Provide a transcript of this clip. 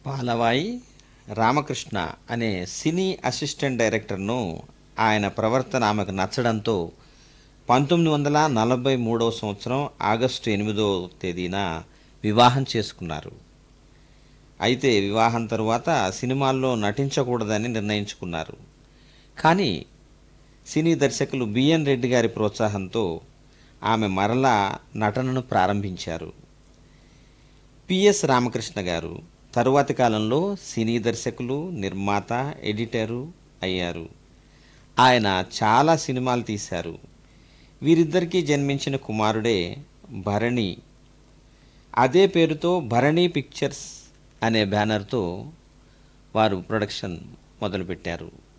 పాలవాయి రామకృష్ణ అనే సినీ అసిస్టెంట్ డైరెక్టర్ను ఆయన ప్రవర్తన ఆమెకు నచ్చడంతో పంతొమ్మిది వందల నలభై మూడవ సంవత్సరం ఆగస్టు ఎనిమిదో తేదీన వివాహం చేసుకున్నారు అయితే వివాహం తరువాత సినిమాల్లో నటించకూడదని నిర్ణయించుకున్నారు కానీ సినీ దర్శకులు బిఎన్ రెడ్డి గారి ప్రోత్సాహంతో ఆమె మరలా నటనను ప్రారంభించారు పిఎస్ రామకృష్ణ గారు తరువాతి కాలంలో సినీ దర్శకులు నిర్మాత ఎడిటరు అయ్యారు ఆయన చాలా సినిమాలు తీశారు వీరిద్దరికీ జన్మించిన కుమారుడే భరణి అదే పేరుతో భరణి పిక్చర్స్ అనే బ్యానర్తో వారు ప్రొడక్షన్ మొదలుపెట్టారు